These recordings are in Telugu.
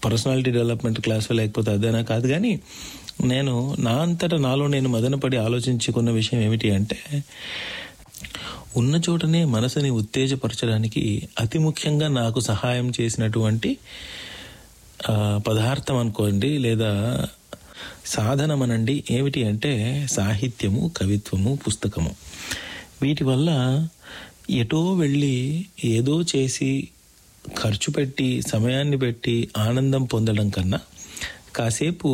పర్సనాలిటీ డెవలప్మెంట్ క్లాస్ లేకపోతే అదేనా కాదు కానీ నేను నా అంతటా నాలో నేను మదనపడి ఆలోచించుకున్న విషయం ఏమిటి అంటే ఉన్న చోటనే మనసుని ఉత్తేజపరచడానికి అతి ముఖ్యంగా నాకు సహాయం చేసినటువంటి ఆ, పదార్థం అనుకోండి లేదా సాధనం అనండి ఏమిటి అంటే సాహిత్యము కవిత్వము పుస్తకము వీటి వల్ల ఎటో వెళ్ళి ఏదో చేసి ఖర్చు పెట్టి సమయాన్ని పెట్టి ఆనందం పొందడం కన్నా కాసేపు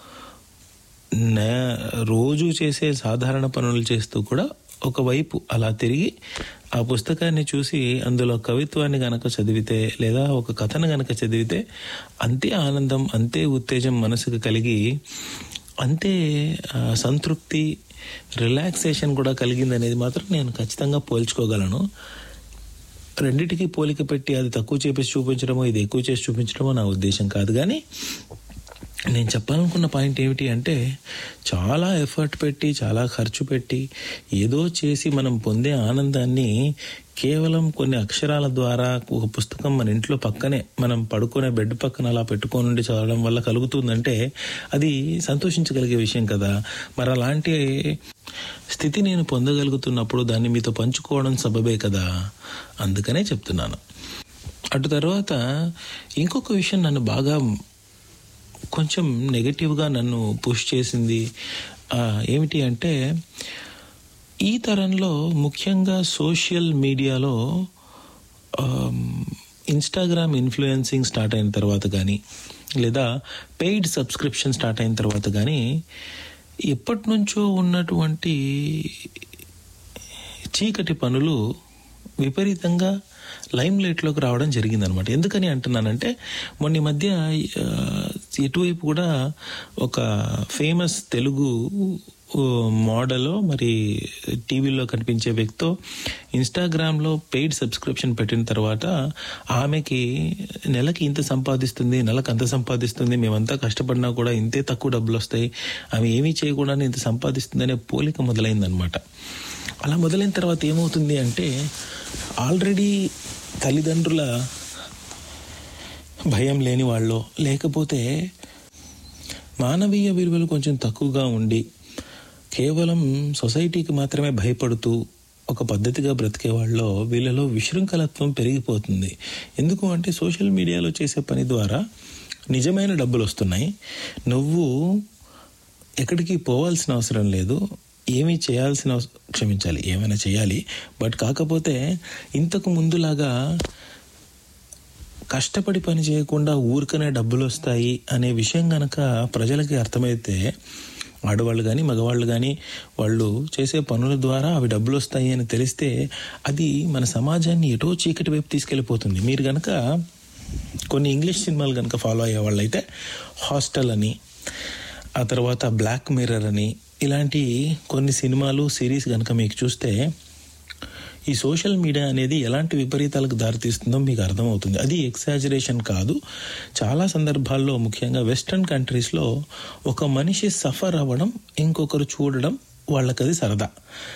నే- రోజు చేసే సాధారణ పనులు చేస్తూ కూడా ఒకవైపు అలా తిరిగి ఆ పుస్తకాన్ని చూసి అందులో కవిత్వాన్ని గనక చదివితే లేదా ఒక కథను గనక చదివితే అంతే ఆనందం అంతే ఉత్తేజం మనసుకు కలిగి అంతే ఆ, సంతృప్తి రిలాక్సేషన్ కూడా కలిగింది అనేది మాత్రం నేను ఖచ్చితంగా పోల్చుకోగలను రెండిటికి పోలిక పెట్టి అది తక్కువ చేసి చూపించడమో ఇది ఎక్కువ చేసి చూపించడమో నా ఉద్దేశం కాదు కానీ నేను చెప్పాలనుకున్న పాయింట్ ఏమిటి అంటే చాలా ఎఫర్ట్ పెట్టి చాలా ఖర్చు పెట్టి ఏదో చేసి మనం పొందే ఆనందాన్ని కేవలం కొన్ని అక్షరాల ద్వారా ఒక పుస్తకం మన ఇంట్లో పక్కనే మనం పడుకునే బెడ్ పక్కన అలా పెట్టుకొని ఉండి చదవడం వల్ల కలుగుతుందంటే అది సంతోషించగలిగే విషయం కదా మరి అలాంటి స్థితి నేను పొందగలుగుతున్నప్పుడు దాన్ని మీతో పంచుకోవడం సబబే కదా అందుకనే చెప్తున్నాను అటు తర్వాత ఇంకొక విషయం నన్ను బాగా కొంచెం నెగటివ్గా నన్ను పుష్ చేసింది ఆ, ఏమిటి అంటే ఈ తరంలో ముఖ్యంగా సోషల్ మీడియాలో ఇన్స్టాగ్రామ్ ఇన్ఫ్లుయెన్సింగ్ స్టార్ట్ అయిన తర్వాత కానీ లేదా పెయిడ్ సబ్స్క్రిప్షన్ స్టార్ట్ అయిన తర్వాత కానీ ఎప్పటి నుంచో ఉన్నటువంటి చీకటి పనులు విపరీతంగా లైమ్ లైట్లోకి రావడం జరిగిందనమాట ఎందుకని అంటున్నానంటే మొన్న ఈ మధ్య ఆ, ఇటువైపు కూడా ఒక ఫేమస్ తెలుగు మోడల్ మరి టీవీలో కనిపించే వ్యక్తితో ఇన్స్టాగ్రామ్లో పెయిడ్ సబ్స్క్రిప్షన్ పెట్టిన తర్వాత ఆమెకి నెలకి ఇంత సంపాదిస్తుంది నెలకు అంత సంపాదిస్తుంది మేమంతా కష్టపడినా కూడా ఇంతే తక్కువ డబ్బులు వస్తాయి ఆమె ఏమీ చేయకుండా ఇంత సంపాదిస్తుంది అనే పోలిక మొదలైందనమాట అలా మొదలైన తర్వాత ఏమవుతుంది అంటే ఆల్రెడీ తల్లిదండ్రుల భయం లేని వాళ్ళు లేకపోతే మానవీయ విలువలు కొంచెం తక్కువగా ఉండి కేవలం సొసైటీకి మాత్రమే భయపడుతూ ఒక పద్ధతిగా బ్రతికే వాళ్ళలో వీళ్ళలో విశృంఖలత్వం పెరిగిపోతుంది ఎందుకు అంటే సోషల్ మీడియాలో చేసే పని ద్వారా నిజమైన డబ్బులు వస్తున్నాయి నువ్వు ఎక్కడికి పోవాల్సిన అవసరం లేదు ఏమీ చేయాల్సిన అవస- క్షమించాలి ఏమైనా చేయాలి బట్ కాకపోతే ఇంతకు ముందులాగా కష్టపడి పని చేయకుండా ఊరికనే డబ్బులు వస్తాయి అనే విషయం గనక ప్రజలకి అర్థమైతే ఆడవాళ్ళు కానీ మగవాళ్ళు కానీ వాళ్ళు చేసే పనుల ద్వారా అవి డబ్బులు వస్తాయి అని తెలిస్తే అది మన సమాజాన్ని ఎటో చీకటి వైపు తీసుకెళ్ళిపోతుంది మీరు గనక కొన్ని ఇంగ్లీష్ సినిమాలు కనుక ఫాలో అయ్యే వాళ్ళైతే హాస్టల్ అని ఆ తర్వాత బ్లాక్ మిర్రర్ అని ఇలాంటి కొన్ని సినిమాలు సిరీస్ కనుక మీకు చూస్తే ఈ సోషల్ మీడియా అనేది ఎలాంటి విపరీతాలకు దారితీస్తుందో మీకు అర్థమవుతుంది అది ఎక్సాజరేషన్ కాదు చాలా సందర్భాల్లో ముఖ్యంగా వెస్ట్రన్ కంట్రీస్లో ఒక మనిషి సఫర్ అవ్వడం ఇంకొకరు చూడడం వాళ్ళకది సరదా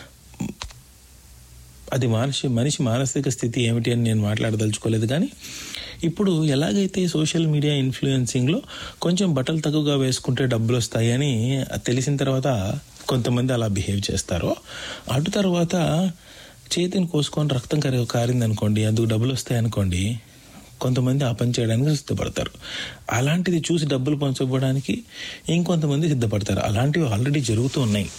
అది మనిషి మనిషి మానసిక స్థితి ఏమిటి అని నేను మాట్లాడదలుచుకోలేదు కానీ ఇప్పుడు ఎలాగైతే సోషల్ మీడియా ఇన్ఫ్లుయెన్సింగ్లో కొంచెం బట్టలు తక్కువగా వేసుకుంటే డబ్బులు వస్తాయి అని తెలిసిన తర్వాత కొంతమంది అలా బిహేవ్ చేస్తారో అటు తర్వాత చేతిని కోసుకొని రక్తం కరి కారింది అనుకోండి అందుకు డబ్బులు వస్తాయి అనుకోండి కొంతమంది ఆ పని చేయడానికి సిద్ధపడతారు అలాంటిది చూసి డబ్బులు పంచుకోవడానికి ఇంకొంతమంది సిద్ధపడతారు అలాంటివి ఆల్రెడీ జరుగుతూ ఉన్నాయి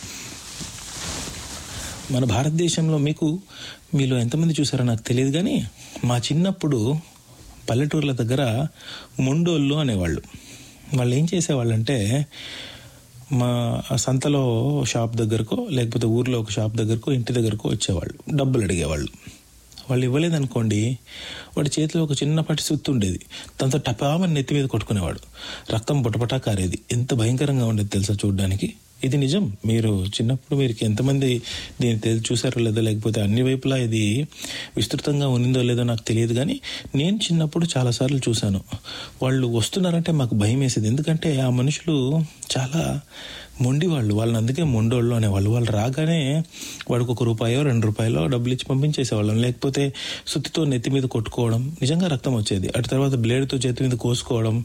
మన భారతదేశంలో మీకు మీలో ఎంతమంది చూసారో నాకు తెలియదు కానీ మా చిన్నప్పుడు పల్లెటూర్ల దగ్గర మొండోళ్ళు అనేవాళ్ళు వాళ్ళు ఏం చేసేవాళ్ళంటే మా సంతలో షాప్ దగ్గరకో లేకపోతే ఊర్లో ఒక షాప్ దగ్గరకో ఇంటి దగ్గరకో వచ్చేవాళ్ళు డబ్బులు అడిగేవాళ్ళు వాళ్ళు ఇవ్వలేదనుకోండి వాడి చేతిలో ఒక చిన్నపాటి సుత్తు ఉండేది దాంతో టపామని నెత్తి మీద కొట్టుకునేవాడు రక్తం పొటపటా కారేది ఎంత భయంకరంగా ఉండేది తెలుసా చూడడానికి ఇది నిజం మీరు చిన్నప్పుడు మీరు ఎంతమంది దీన్ని తెలి- చూసారో లేదో లేకపోతే అన్ని వైపులా ఇది విస్తృతంగా ఉన్నిందో లేదో నాకు తెలియదు కానీ నేను చిన్నప్పుడు చాలాసార్లు చూశాను వాళ్ళు వస్తున్నారంటే మాకు భయం వేసేది ఎందుకంటే ఆ మనుషులు చాలా మొండి వాళ్ళు వాళ్ళని అందుకే మొండోళ్ళు అనేవాళ్ళు వాళ్ళు రాగానే వాడికి ఒక రూపాయో రెండు రూపాయలో డబ్బులు ఇచ్చి పంపించేసేవాళ్ళం లేకపోతే సుత్తితో నెత్తి మీద కొట్టుకోవడం నిజంగా రక్తం వచ్చేది అటు తర్వాత బ్లేడ్తో చేతి మీద కోసుకోవడం